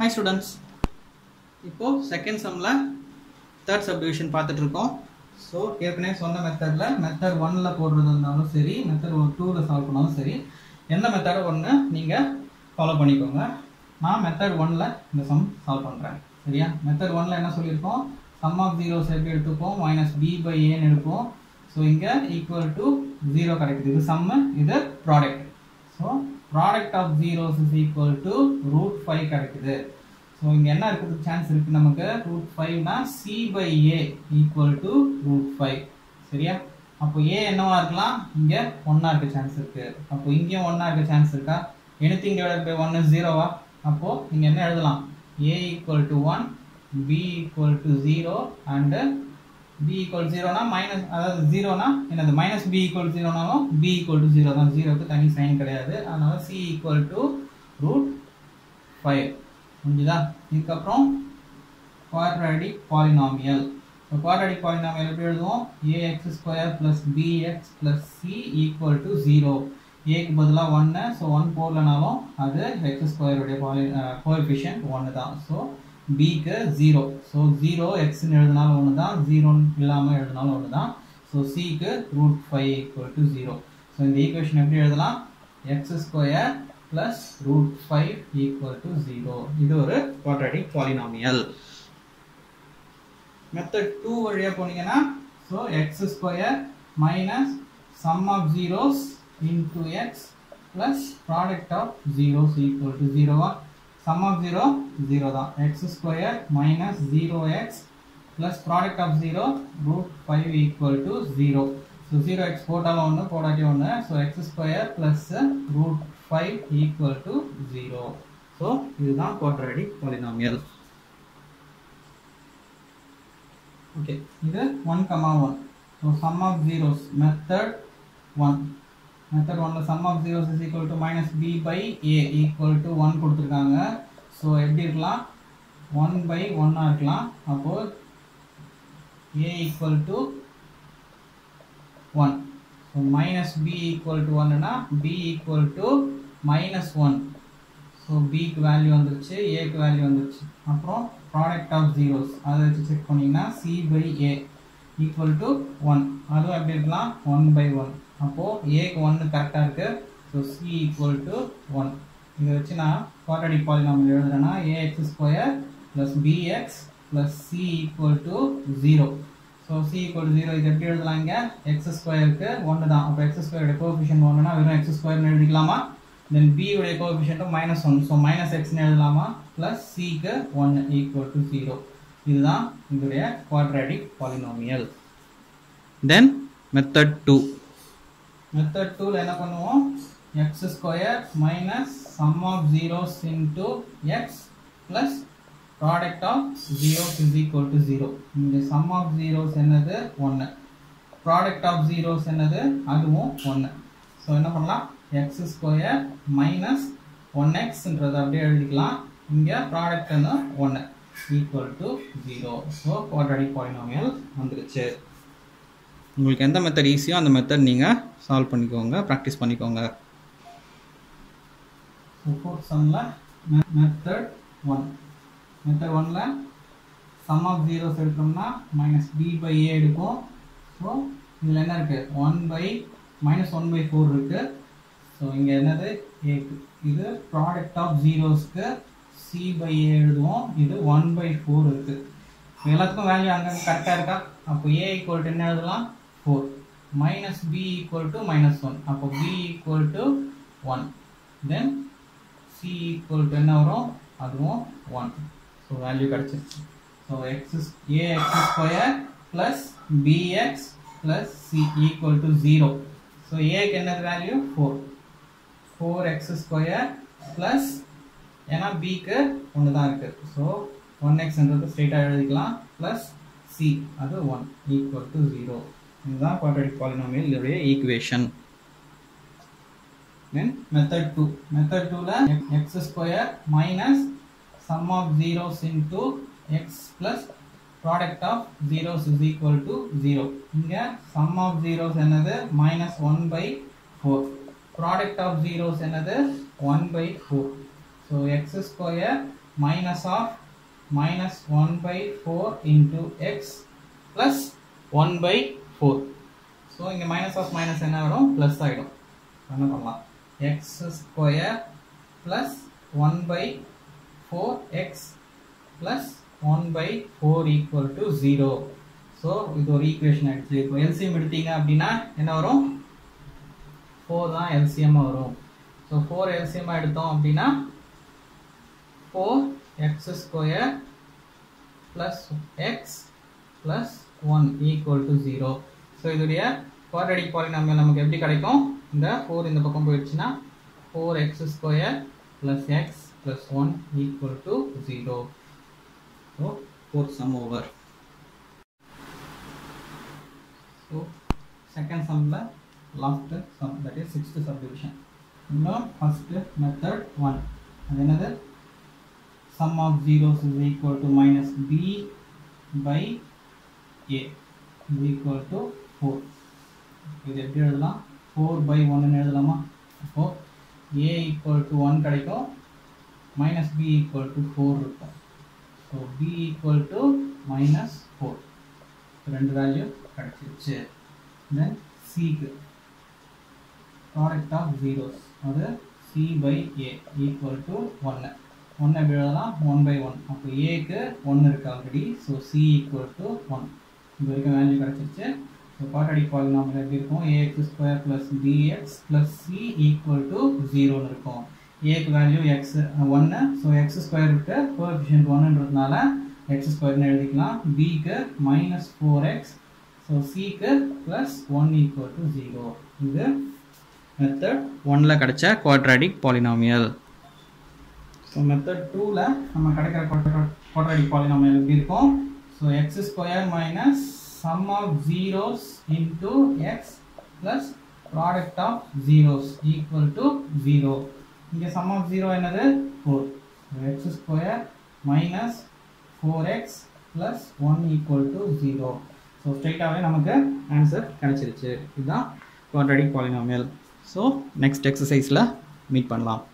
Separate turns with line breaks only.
hi students இப்போது second சம்மில் third subdivision பார்த்துட்டு இருக்கோம் ஸோ ஏற்கனவே சொன்ன மெத்தடில் மெத்தட் ஒன்னில் போடுறது இருந்தாலும் சரி மெத்தட் டூவில் சால்வ் பண்ணாலும் சரி எந்த மெத்தடை ஒன்று நீங்கள் ஃபாலோ பண்ணிக்கோங்க நான் மெத்தட் ஒன்னில் இந்த சம் சால்வ் பண்ணுறேன் சரியா மெத்தட் ஒன்னில் என்ன சொல்லியிருக்கோம் சம் ஆஃப் ஜீரோஸ் எப்படி எடுத்துப்போம் மைனஸ் பி பை ஏன்னு எடுப்போம் ஸோ இங்கே ஈக்குவல் டு ஜீரோ கிடைக்குது இது சம்மு இது product so product of zeros is equal to root five கிடைக்குது ஸோ இங்கே என்ன இருக்கிறதுக்கு சான்ஸ் இருக்குது நமக்கு ரூட் ஃபைவ்னா C by A equal to root five சரியா அப்போ ஏ என்னவா இருக்கலாம் இங்கே ஒன்றா இருக்க சான்ஸ் இருக்குது அப்போ இங்கேயும் ஒன்றா இருக்க சான்ஸ் இருக்கா எனிதிங் டிவைட் பை ஒன் ஜீரோவா அப்போது இங்கே என்ன எழுதலாம் A equal to one B equal to zero and B equal ஜீரோனா மைனஸ் அதாவது ஜீரோனா என்னது மைனஸ் பி ஈக்குவல் ஜீரோனாலும் பி ஈக்குவல் டு ஜீரோ தான் ஜீரோக்கு தனி சைன் கிடையாது அதனால C equal to root five புரிஞ்சுதா இதுக்கப்புறம் quadratic polynomial so quadratic polynomial எப்படி எழுதுவோம் A X square plus B X plus C equal to zero ஏக்கு பதிலாக ஒன்று ஸோ ஒன் போடலனாலும் அது எக்ஸ் ஸ்கொயருடைய பாலி கோஎஃபிஷியன்ட் ஒன்று தான் ஸோ பிக்கு ஜீரோ ஸோ ஜீரோ எக்ஸ்ன்னு எழுதினாலும் ஒன்று தான் ஜீரோன்னு இல்லாமல் எழுதினாலும் ஒன்று தான் ஸோ சிக்கு root five equal to zero so இந்த ஈக்குவேஷன் எப்படி எழுதலாம் X square plus root five equal to zero இது ஒரு குவாட்ராடிக் பாலினாமியல் மெத்தட் டூ வழியாக போனீங்கன்னா so X square minus sum of zeros into X plus product of zeros equal to ஜீரோவா sum of zero zero தான் X square minus zero X plus product of zero root five equal to zero so zero X போட்டாலும் ஒன்று போடாட்டி ஒன்று so X square plus root five equal to zero so இதுதான் quadratic polynomial okay இது one comma one so sum of zeros method one method ஒன்ல sum of zeros is equal to minus B by A equal to one கொடுத்துருக்காங்க so எப்படி இருக்கலாம் one by ஒன்னாக இருக்கலாம் அப்போது A equal to one so minus B equal to ஒன்னுனா B equal to minus one so பிக்கு value வந்துருச்சு ஏக்கு வேல்யூ வந்துருச்சு அப்புறம் ப்ராடக்ட் ஆஃப் ஜீரோஸ் அதை வச்சு செக் பண்ணிங்கன்னா C by A equal to one அதுவும் எப்படி இருக்கலாம் ஒன் பை ஒன் அப்போது ஏக்கு ஒன்று கரெக்டாக இருக்குது so C equal to one இதை வச்சு நான் குவாட்ரடிக் பாலினாமில் எழுதுறேன்னா A X square plus B X plus C equal to zero so C equal to zero இது எப்படி எழுதலாம் இங்கே எக்ஸ் ஸ்கொயருக்கு ஒன்று தான் அப்போ எக்ஸ் ஸ்கொயருடைய கோஎஃபிஷியன்ட் ஒன்றுனா வெறும் எக்ஸ் ஸ்கொயர்னு எழுதிக்கலாமா தென் பி உடைய கோஎஃபிஷியன்ட்டும் மைனஸ் ஒன் ஸோ மைனஸ் எக்ஸ்னு எழுதலாமா ப்ளஸ் சிக்கு ஒன்று ஈக்குவல் டு ஜீரோ இதுதான் இதோடைய quadratic polynomial then method two method டூவில் என்ன பண்ணுவோம் X square minus sum of zeros into X plus product of zeros is equal to zero இங்கே சம் ஆஃப் ஜீரோஸ் என்னது ஒன்று ப்ராடக்ட் ஆஃப் ஜீரோஸ் என்னது அதுவும் ஒன்று ஸோ என்ன பண்ணலாம் எக்ஸ் ஸ்கொயர் மைனஸ் ஒன் எக்ஸ்ன்றது அப்படியே எழுதிக்கலாம் இங்கே ப்ராடக்ட் என்ன ஒன்று equal to zero so quadratic polynomial வந்துருச்சு உங்களுக்கு எந்த மெத்தட் ஈஸியோ அந்த மெத்தட் நீங்கள் சால்வ் பண்ணிக்கோங்க ப்ராக்டிஸ் பண்ணிக்கோங்க ஃபோர்த் சம்மில் மெத்தட் ஒன் மெத்தட் ஒனில் சம் ஆஃப் ஜீரோஸ் எடுத்தோம்னா மைனஸ் பி பை ஏ எடுப்போம் ஸோ இதில் என்ன இருக்குது one by minus one by four இருக்குது ஸோ இங்கே என்னது ஏக்கு இது ப்ராடக்ட் ஆஃப் ஜீரோஸ்க்கு சி பை ஏ எழுதுவோம் இது ஒன் பை ஃபோர் இருக்குது எல்லாத்துக்கும் வேல்யூ அங்கங்கே கரெக்டாக இருக்கா அப்போ ஏ ஈக்குவல் டு என்ன எழுதலாம் four minus B equal to minus one அப்போ B equal to one then C equal to என்ன வரும் அதுவும் ஒன் ஸோ வேல்யூ கிடச்சிருச்சு so X A X square plus B X plus C equal to zero so ஏக்கு என்னது value four four X square plus ஏன்னா பிக்கு ஒன்று தான் இருக்குது ஸோ ஒன் எக்ஸ்ன்றது ஸ்ட்ரெயிட்டாக எழுதிக்கலாம் ப்ளஸ் சி அது ஒன் ஈக்குவல் டு ஜீரோ இதுதான் குவாட்ரடிக் பாலினாமியல் இதோடைய equation then method two method டூவில் X square minus sum of zeros into X plus product of zeros is equal to zero இங்கே sum of zeros என்னது minus one by four product of zeros என்னது one by four so X square minus of minus one by four into X plus one by four so இங்கே minus of minus என்ன வரும் plus ஆகிடும் என்ன பண்ணலாம் X square plus one by four X plus one by four equal to zero so இது ஒரு equation ஆகிடுச்சு இப்போ எல்சிஎம் எடுத்தீங்க அப்படின்னா என்ன வரும் ஃபோர் தான் எல்சிஎம்மாக வரும் ஸோ ஃபோர் எல்சிஎம்மாக எடுத்தோம் அப்படின்னா four X square plus X plus one equal to zero so இதோடைய குவாட்ரடிக் பாலினாமியல் நமக்கு எப்படி கிடைக்கும் இந்த ஃபோர் இந்த பக்கம் போயிடுச்சுன்னா four X square plus X plus one equal to zero so fourth sum over so second சம்மில் last sum that is sixth subdivision இன்னும் ஃபஸ்ட்டு மெத்தட் ஒன் அது என்னது sum of zeros is equal to minus b by a is equal to 4 இது எப்படி எழுதலாம் 4 by 1 எழுதலாமா அப்போ a equal to 1 கிடைக்கும் minus b equal to 4 இருக்கும் so b equal to minus 4 ரெண்டு வேல்யூ கிடைச்சிருச்சு தென் சிக்கு ப்ராடக்ட் ஆஃப் ஜீரோஸ் அது C by A equal to ஒன்று ஒன்று எப்படி எழுதலாம் ஒன் பை ஒன் அப்போ ஏக்கு ஒன்று இருக்குது already so C equal to one இது வரைக்கும் வேல்யூ கிடச்சிருச்சு ஸோ குவாட்ரடிக் பாலினாமில் எப்படி இருக்கும் A X square plus B X plus C equal to ஜீரோன்னு இருக்கும் ஏக்கு வேல்யூ எக்ஸ் ஒன்று ஸோ எக்ஸ் ஸ்கொயர் விட்டு கோஎஃபிஷியன்ட் ஒன்றுன்றதுனால எக்ஸ் ஸ்கொயர்னு எழுதிக்கலாம் பிக்கு மைனஸ் ஃபோர் எக்ஸ் ஸோ சிக்கு plus one equal to zero இது மெத்தட் ஒனில் கிடைச்ச குவாட்ராடிக் பாலினாமியல் ஸோ மெத்தட் டூவில் நம்ம கிடைக்கிற குவாட்ராடிக் பாலினாமியல் எப்படி இருக்கும் so X square minus sum of zeros into X plus product of zeros equal to zero இங்கே சம் ஆஃப் ஜீரோ என்னது four X square minus four X plus one equal to zero so ஸ்ட்ரைட்டாகவே நமக்கு answer கிடச்சிருச்சு இதுதான் quadratic polynomial so next எக்ஸசைஸில் meet பண்ணலாம்